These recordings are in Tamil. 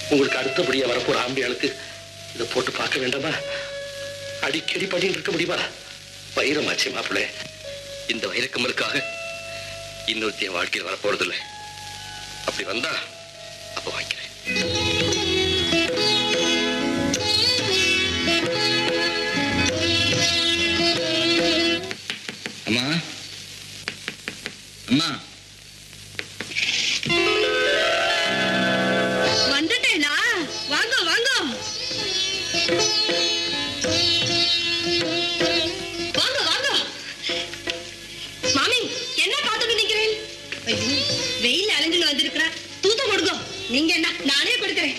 உங்களுக்கு அடுத்தபடியா வரப்போற ஆம்பியாளுக்கு இதை போட்டு பார்க்க வேண்டாமா அடிக்கடி பண்ணிட்டு இருக்க முடியுமா வைரமாச்சு மாப்பிள்ளை இந்த வைரக்கமலுக்காக இன்னொருத்திய வாழ்க்கையில் வரப்போறதில்லை அப்படி வந்தா அப்ப வாங்கிக்கிறேன் அம்மா அம்மா வந்துட்டேனா வாங்க வாங்க வாங்க வாங்க மாமி என்ன பார்த்துட்டு நிக்கிறேன் ஐயோ வெயில் அலைஞ்சுன்னு வந்திருக்கிறா தூத்த கொடுங்க நீங்க என்ன நானே கொடுக்கிறேன்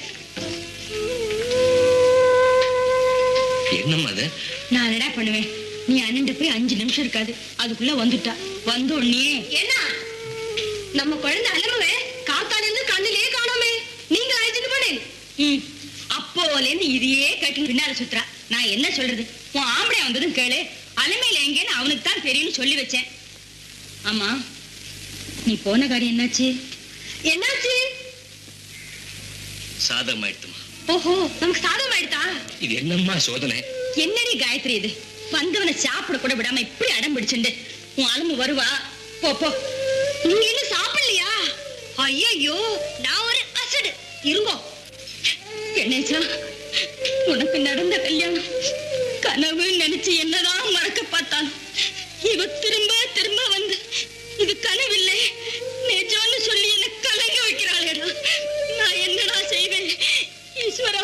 என்னம்மா அது நான் என்னடா பண்ணுவேன் நீ அண்ணன் போய் அஞ்சு நிமிஷம் இருக்காது அதுக்குள்ள வந்துட்டா வந்த உடனே என்ன நம்ம குழந்தை அலமுவே காத்தால இருந்து கண்ணிலே காணோமே நீங்க அழைச்சிட்டு போனேன் ம் அப்போல இருந்து இதையே கட்டி பின்னால சுத்துறா நான் என்ன சொல்றது உன் ஆம்பளை வந்ததும் கேளு அலமையில எங்கேன்னு அவனுக்கு தான் தெரியும்னு சொல்லி வச்சேன் ஆமா நீ போன காரியம் என்னாச்சு என்னாச்சு சாதகம் ஆயிடுத்துமா ஓஹோ நமக்கு சாதம் ஆயிடுதா இது என்னம்மா சோதனை என்னடி காயத்ரி இது வந்தவனை சாப்பிட கூட விடாம இப்படி அடம் பிடிச்சுண்டு உன் அலம்பு வருவா போ போ நீங்க இன்னும் சாப்பிடலையா ஐயோ நான் ஒரு அசடு இருங்கோ கணேசா உனக்கு நடந்த கல்யாணம் கனவு நினைச்சு என்னதான் மறக்க பார்த்தான் இவ திரும்ப திரும்ப வந்து இது கனவில்லை நிஜம்னு சொல்லி என்ன கலங்க வைக்கிறாளேடா நான் என்னடா செய்வேன் ஈஸ்வரா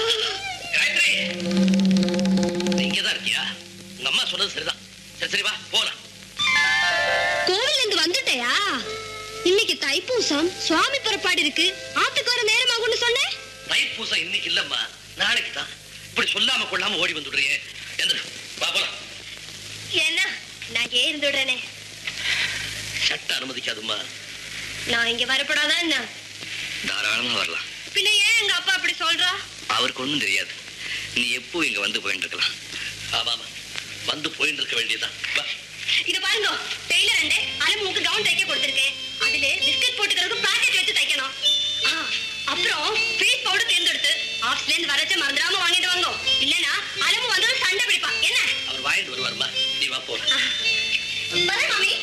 நீ இங்கதான் இருக்கியா உங்க அம்மா சொன்னது சரிதான் சரி சரி வா போலாம் கோவில்ல இருந்து வந்துட்டயா இன்னைக்கு தைப்பூசம் சுவாமி புறப்பாடு இருக்கு ஆத்துக்கு வர நேரமாகும்னு சொன்னேன் தைப்பூசம் இன்னைக்கு இல்லம்மா நாளைக்கு தான் இப்படி சொல்லாம கொள்ளாம ஓடி வந்துடுறியே எந்திரு வா போலாம் என்ன நான் ஏன் இருந்துடுறேனே சட்ட அனுமதிக்காதும்மா நான் இங்க வரப்படாதா என்ன தாராளமா வரலாம் பின்ன ஏன் எங்க அப்பா அப்படி சொல்றா அவருக்கு ஒண்ணும் தெரியாது நீ எப்போ இங்க வந்து போயிட்டு இருக்கலாம் ஆமாமா வந்து போயிட்டு இருக்க வேண்டியதுதான் வா இத பாருங்க டெய்லர் அண்டே அலமுக்கு கவுன் தைக்க கொடுத்திருக்கேன் அதுல பிஸ்கட் போட்டுக்கிறதுக்கு பாக்கெட் வச்சு தைக்கணும் ஆ, அப்புறம் ஃபேஸ் பவுடர் தேர்ந்தெடுத்து ஆஃபீஸ்ல இருந்து வரச்ச மறந்துடாம வாங்கிட்டு வாங்க இல்லனா அலமு வந்து சண்டை பிடிப்பான் என்ன அவர் வாங்கிட்டு வருவாருமா நீ வா போலாம் வரேன் மாமி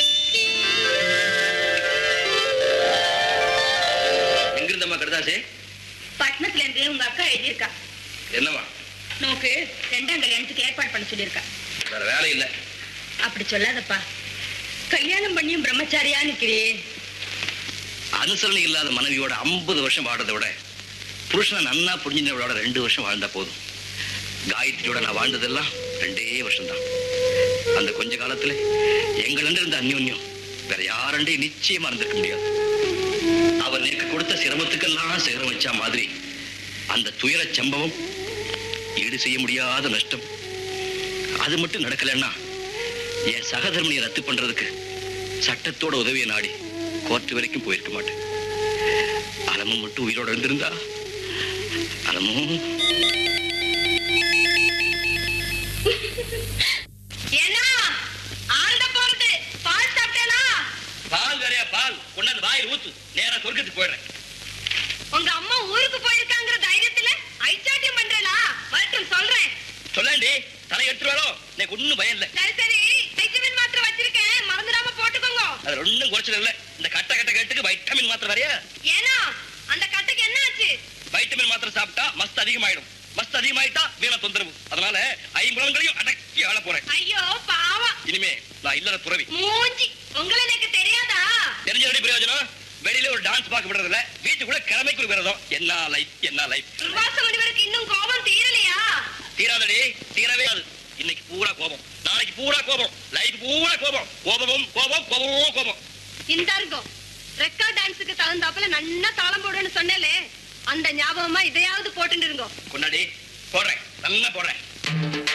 எங்க இருந்தம்மா கடுதாசே பட்டணத்துல இருந்து உங்க அக்கா எழுதியிருக்கா என்னம்மா நோக்கு ரெண்டாம் கல்யாணத்துக்கு ஏற்பாடு பண்ண சொல்லியிருக்கா வேற வேலை இல்ல அப்படி சொல்லாதப்பா கல்யாணம் பண்ணியும் பிரம்மச்சாரியா நிக்கிறே அனுசரணை இல்லாத மனைவியோட ஐம்பது வருஷம் வாழ்றதை விட புருஷனை நன்னா புரிஞ்சினவளோட ரெண்டு வருஷம் வாழ்ந்தா போதும் காயத்ரியோட நான் வாழ்ந்ததெல்லாம் ரெண்டே வருஷம்தான் அந்த கொஞ்ச காலத்துல எங்களிடம் இருந்த அந்யோன்யம் வேற யாரண்டையும் நிச்சயமா இருந்திருக்க முடியாது அவர் எனக்கு கொடுத்த சிரமத்துக்கெல்லாம் சிகரம் வச்சா மாதிரி அந்த துயர சம்பவம் ஈடு செய்ய முடியாத நஷ்டம் அது மட்டும் நடக்கலைன்னா என் சகதர்மனியை ரத்து பண்றதுக்கு சட்டத்தோட உதவியை நாடி கோர்ட் வரைக்கும் போயிருக்க மாட்டேன் அலமும் மட்டும் உயிரோட இருந்திருந்தா அலமும் ஏன்னா ஆழ்ந்த போறது பால் சாப்பிட்டேனா பால் வேறையா பால் கொண்டாந்து வாயில் ஊத்து நேரா சொர்க்கத்துக்கு போயிடுறேன் உங்க அம்மா ஊருக்கு போயிருக்காங்கிற தைரியத்துல ஐச்சாட்டியம் பண்றேனா வரட்டும் சொல்றேன் சொல்லேண்டி தலை எடுத்துருவாரோ எனக்கு ஒண்ணும் பயம் இல்ல சரி சரி வைட்டமின் மாத்திரை வச்சிருக்கேன் மறந்துடாம போட்டுக்கோங்க அது ஒண்ணும் குறைச்சல் இல்ல இந்த கட்ட கட்ட கட்டுக்கு வைட்டமின் மாத்திரை வரையா ஏன்னா அந்த கட்டைக்கு என்ன ஆச்சு வைட்டமின் மாத்திரை சாப்பிட்டா மஸ்த் அதிகமாயிடும் மஸ்த் அதிகமாயிட்டா வீண தொந்தரவு அதனால ஐம்புலங்களையும் அடக்கி ஆள போறேன் ஐயோ பாவம் இனிமே நான் இல்லற துறவி மூஞ்சி உங்களை எனக்கு தெரியாதா தெரிஞ்ச பிரயோஜனம் வெளியில ஒரு டான்ஸ் பார்க்க விடுறதில்ல வீட்டுக்குள்ள கிழமைக்கு ஒரு விரதம் என்ன லைஃப் என்ன லைஃப் துர்வாச முனிவருக்கு இன்னும் கோபம் தீரலையா தீராதடி தீரவே அது இன்னைக்கு பூரா கோபம் நாளைக்கு பூரா கோபம் லைஃப் பூரா கோபம் கோபமும் கோபம் கோபமும் கோபம் இந்த இருக்கும் ரெக்கார்ட் டான்ஸுக்கு தகுந்தாப்புல நன்னா தாளம் போடுன்னு சொன்னேலே அந்த ஞாபகமா இதையாவது போட்டுட்டு இருங்கோ கொண்டாடி போடுறேன் நல்லா போடுறேன்